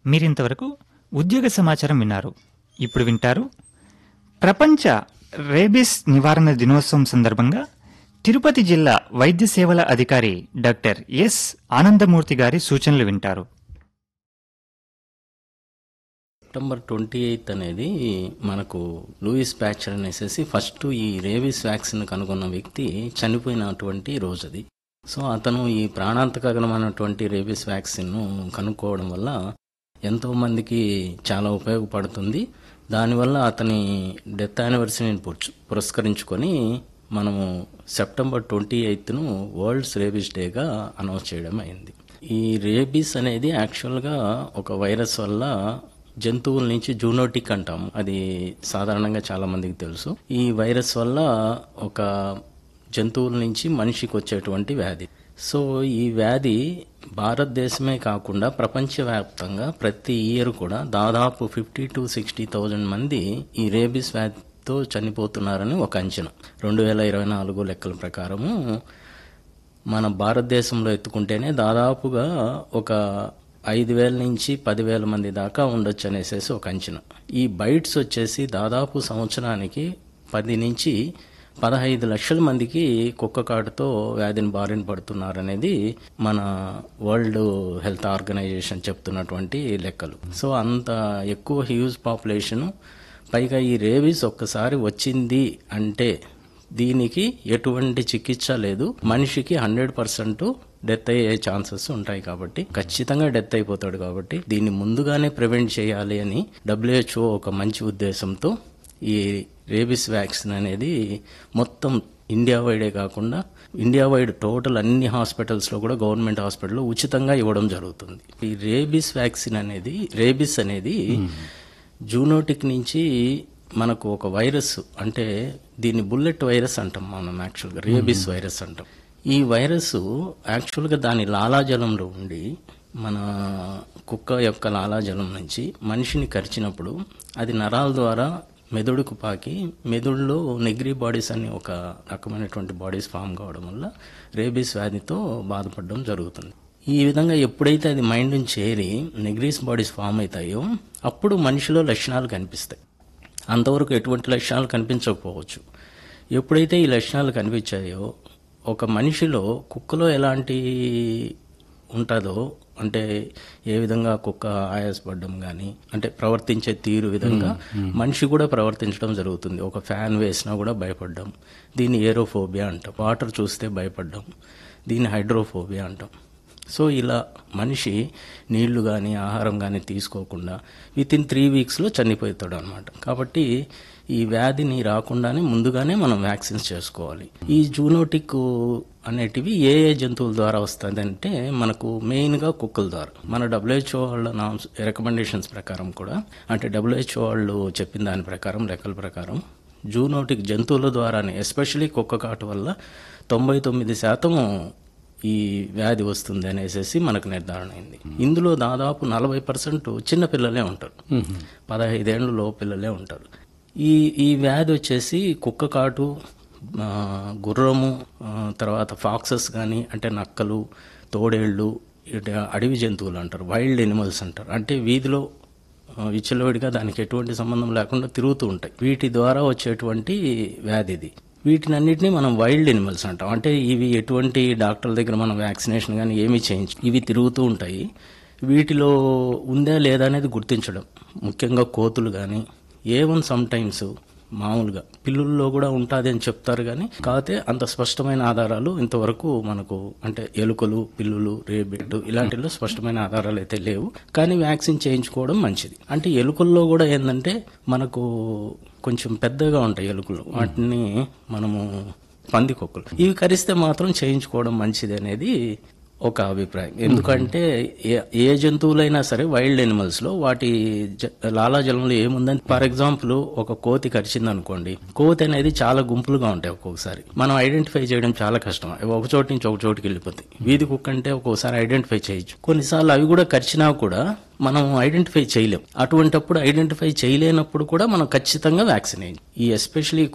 మీరింతవరకు ఉద్యోగ సమాచారం విన్నారు ఇప్పుడు వింటారు ప్రపంచ రేబిస్ నివారణ దినోత్సవం సందర్భంగా తిరుపతి జిల్లా వైద్య సేవల అధికారి డాక్టర్ ఎస్ ఆనందమూర్తి గారి సూచనలు వింటారు సెప్టెంబర్ ట్వంటీ ఎయిత్ అనేది మనకు లూయిస్ ప్యాచర్ అనేసి ఫస్ట్ ఈ రేబీస్ వ్యాక్సిన్ కనుగొన్న వ్యక్తి చనిపోయినటువంటి రోజు అది సో అతను ఈ ప్రాణాంతకమైనటువంటి రేబీస్ వ్యాక్సిన్ కనుక్కోవడం వల్ల ఎంతో మందికి చాలా ఉపయోగపడుతుంది దానివల్ల అతని డెత్ యానివర్సరీని పురచ్- పురస్కరించుకొని మనము సెప్టెంబర్ ట్వంటీ ఎయిత్ను వరల్డ్స్ రేబీస్ డేగా అనౌన్స్ చేయడం అయింది ఈ రేబీస్ అనేది యాక్చువల్గా ఒక వైరస్ వల్ల జంతువుల నుంచి జూనోటిక్ అంటాం అది సాధారణంగా చాలా మందికి తెలుసు ఈ వైరస్ వల్ల ఒక జంతువుల నుంచి మనిషికి వచ్చేటువంటి వ్యాధి సో ఈ వ్యాధి భారతదేశమే కాకుండా ప్రపంచవ్యాప్తంగా ప్రతి ఇయర్ కూడా దాదాపు ఫిఫ్టీ టు సిక్స్టీ థౌజండ్ మంది ఈ రేబీస్ వ్యాధితో చనిపోతున్నారని ఒక అంచనా రెండు వేల ఇరవై నాలుగు లెక్కల ప్రకారము మన భారతదేశంలో ఎత్తుకుంటేనే దాదాపుగా ఒక ఐదు వేల నుంచి పదివేల మంది దాకా ఉండొచ్చు అనేసి ఒక అంచనా ఈ బైట్స్ వచ్చేసి దాదాపు సంవత్సరానికి పది నుంచి పదహైదు లక్షల మందికి కుక్క కాటుతో వ్యాధిని బారిన పడుతున్నారనేది మన వరల్డ్ హెల్త్ ఆర్గనైజేషన్ చెప్తున్నటువంటి లెక్కలు సో అంత ఎక్కువ హ్యూజ్ పాపులేషను పైగా ఈ రేబీస్ ఒక్కసారి వచ్చింది అంటే దీనికి ఎటువంటి చికిత్స లేదు మనిషికి హండ్రెడ్ పర్సెంట్ డెత్ అయ్యే ఛాన్సెస్ ఉంటాయి కాబట్టి ఖచ్చితంగా డెత్ అయిపోతాడు కాబట్టి దీన్ని ముందుగానే ప్రివెంట్ చేయాలి అని డబ్ల్యూహెచ్ఓ ఒక మంచి ఉద్దేశంతో ఈ రేబిస్ వ్యాక్సిన్ అనేది మొత్తం ఇండియా వైడే కాకుండా ఇండియా వైడ్ టోటల్ అన్ని హాస్పిటల్స్లో కూడా గవర్నమెంట్ హాస్పిటల్లో ఉచితంగా ఇవ్వడం జరుగుతుంది ఈ రేబిస్ వ్యాక్సిన్ అనేది రేబిస్ అనేది జూనోటిక్ నుంచి మనకు ఒక వైరస్ అంటే దీన్ని బుల్లెట్ వైరస్ అంటాం మనం యాక్చువల్గా రేబిస్ వైరస్ అంటాం ఈ వైరస్ యాక్చువల్గా దాని లాలాజలంలో ఉండి మన కుక్క యొక్క లాలాజలం నుంచి మనిషిని కరిచినప్పుడు అది నరాల ద్వారా మెదడుకు పాకి మెదడులో నెగ్రీ బాడీస్ అని ఒక రకమైనటువంటి బాడీస్ ఫామ్ కావడం వల్ల రేబీస్ వ్యాధితో బాధపడడం జరుగుతుంది ఈ విధంగా ఎప్పుడైతే అది మైండ్ నుంచి చేరి నెగ్రీస్ బాడీస్ ఫామ్ అవుతాయో అప్పుడు మనిషిలో లక్షణాలు కనిపిస్తాయి అంతవరకు ఎటువంటి లక్షణాలు కనిపించకపోవచ్చు ఎప్పుడైతే ఈ లక్షణాలు కనిపించాయో ఒక మనిషిలో కుక్కలో ఎలాంటి ఉంటుందో అంటే ఏ విధంగా కుక్క ఆయాసపడడం కానీ అంటే ప్రవర్తించే తీరు విధంగా మనిషి కూడా ప్రవర్తించడం జరుగుతుంది ఒక ఫ్యాన్ వేసినా కూడా భయపడడం దీన్ని ఏరోఫోబియా అంటాం వాటర్ చూస్తే భయపడడం దీన్ని హైడ్రోఫోబియా అంటాం సో ఇలా మనిషి నీళ్లు కానీ ఆహారం కానీ తీసుకోకుండా విత్ ఇన్ త్రీ వీక్స్లో చనిపోతాడు అనమాట కాబట్టి ఈ వ్యాధిని రాకుండానే ముందుగానే మనం వ్యాక్సిన్స్ చేసుకోవాలి ఈ జూనోటిక్ అనేటివి ఏ ఏ జంతువుల ద్వారా వస్తుంది అంటే మనకు మెయిన్గా కుక్కల ద్వారా మన డబ్ల్యూహెచ్ఓ వాళ్ళ నామ్స్ రికమెండేషన్స్ ప్రకారం కూడా అంటే డబ్ల్యూహెచ్ఓ వాళ్ళు చెప్పిన దాని ప్రకారం లెక్కల ప్రకారం జూనోటిక్ జంతువుల ద్వారానే ఎస్పెషలీ కుక్క కాటు వల్ల తొంభై తొమ్మిది శాతం ఈ వ్యాధి వస్తుంది అనేసి మనకు నిర్ధారణ అయింది ఇందులో దాదాపు నలభై పర్సెంట్ చిన్న పిల్లలే ఉంటారు పదహైదేళ్ళు లో పిల్లలే ఉంటారు ఈ ఈ వ్యాధి వచ్చేసి కుక్క కాటు ఆ, గుర్రము ఆ, తర్వాత ఫాక్సెస్ కానీ అంటే నక్కలు తోడేళ్ళు ఇటు అడవి జంతువులు అంటారు వైల్డ్ ఎనిమల్స్ అంటారు అంటే వీధిలో ఆ, విచ్చలవిడిగా దానికి ఎటువంటి సంబంధం లేకుండా తిరుగుతూ ఉంటాయి వీటి ద్వారా వచ్చేటువంటి వ్యాధి ఇది వీటినన్నిటిని మనం వైల్డ్ ఎనిమల్స్ అంటాం అంటే ఇవి ఎటువంటి డాక్టర్ల దగ్గర మనం వ్యాక్సినేషన్ కానీ ఏమీ చేయించు ఇవి తిరుగుతూ ఉంటాయి వీటిలో ఉందా లేదా అనేది గుర్తించడం ముఖ్యంగా కోతులు కానీ ఏవన్ సమ్ టైమ్స్ మామూలుగా పిల్లుల్లో కూడా ఉంటుంది అని చెప్తారు కానీ కాకపోతే అంత స్పష్టమైన ఆధారాలు ఇంతవరకు మనకు అంటే ఎలుకలు పిల్లులు రేబిట్ ఇలాంటిలో స్పష్టమైన ఆధారాలు అయితే లేవు కానీ వ్యాక్సిన్ చేయించుకోవడం మంచిది అంటే ఎలుకల్లో కూడా ఏంటంటే మనకు కొంచెం పెద్దగా ఉంటాయి ఎలుకలు వాటిని మనము పందికొక్కులు ఇవి కరిస్తే మాత్రం చేయించుకోవడం మంచిది అనేది ఒక అభిప్రాయం ఎందుకంటే ఏ- ఏ జంతువులైనా సరే వైల్డ్ ఎనిమల్స్ లో వాటి జ- లాలాజలంలో ఏముందని ఫర్ ఎగ్జాంపుల్ ఒక కోతి కరిచింది అనుకోండి కోతి అనేది చాలా గుంపులుగా ఉంటాయి ఒక్కొక్కసారి మనం ఐడెంటిఫై చేయడం చాలా కష్టం అవి ఒక చోటు నుంచి ఒక చోటుకి వెళ్ళిపోతాయి వీధి కుక్క అంటే ఒక్కోసారి ఐడెంటిఫై చేయొచ్చు కొన్నిసార్లు అవి కూడా కరిచినా కూడా మనం ఐడెంటిఫై చేయలేం అటువంటప్పుడు ఐడెంటిఫై చేయలేనప్పుడు కూడా మనం ఖచ్చితంగా వ్యాక్సిన్ వేయాలి ఈ ఎస్పెషలీ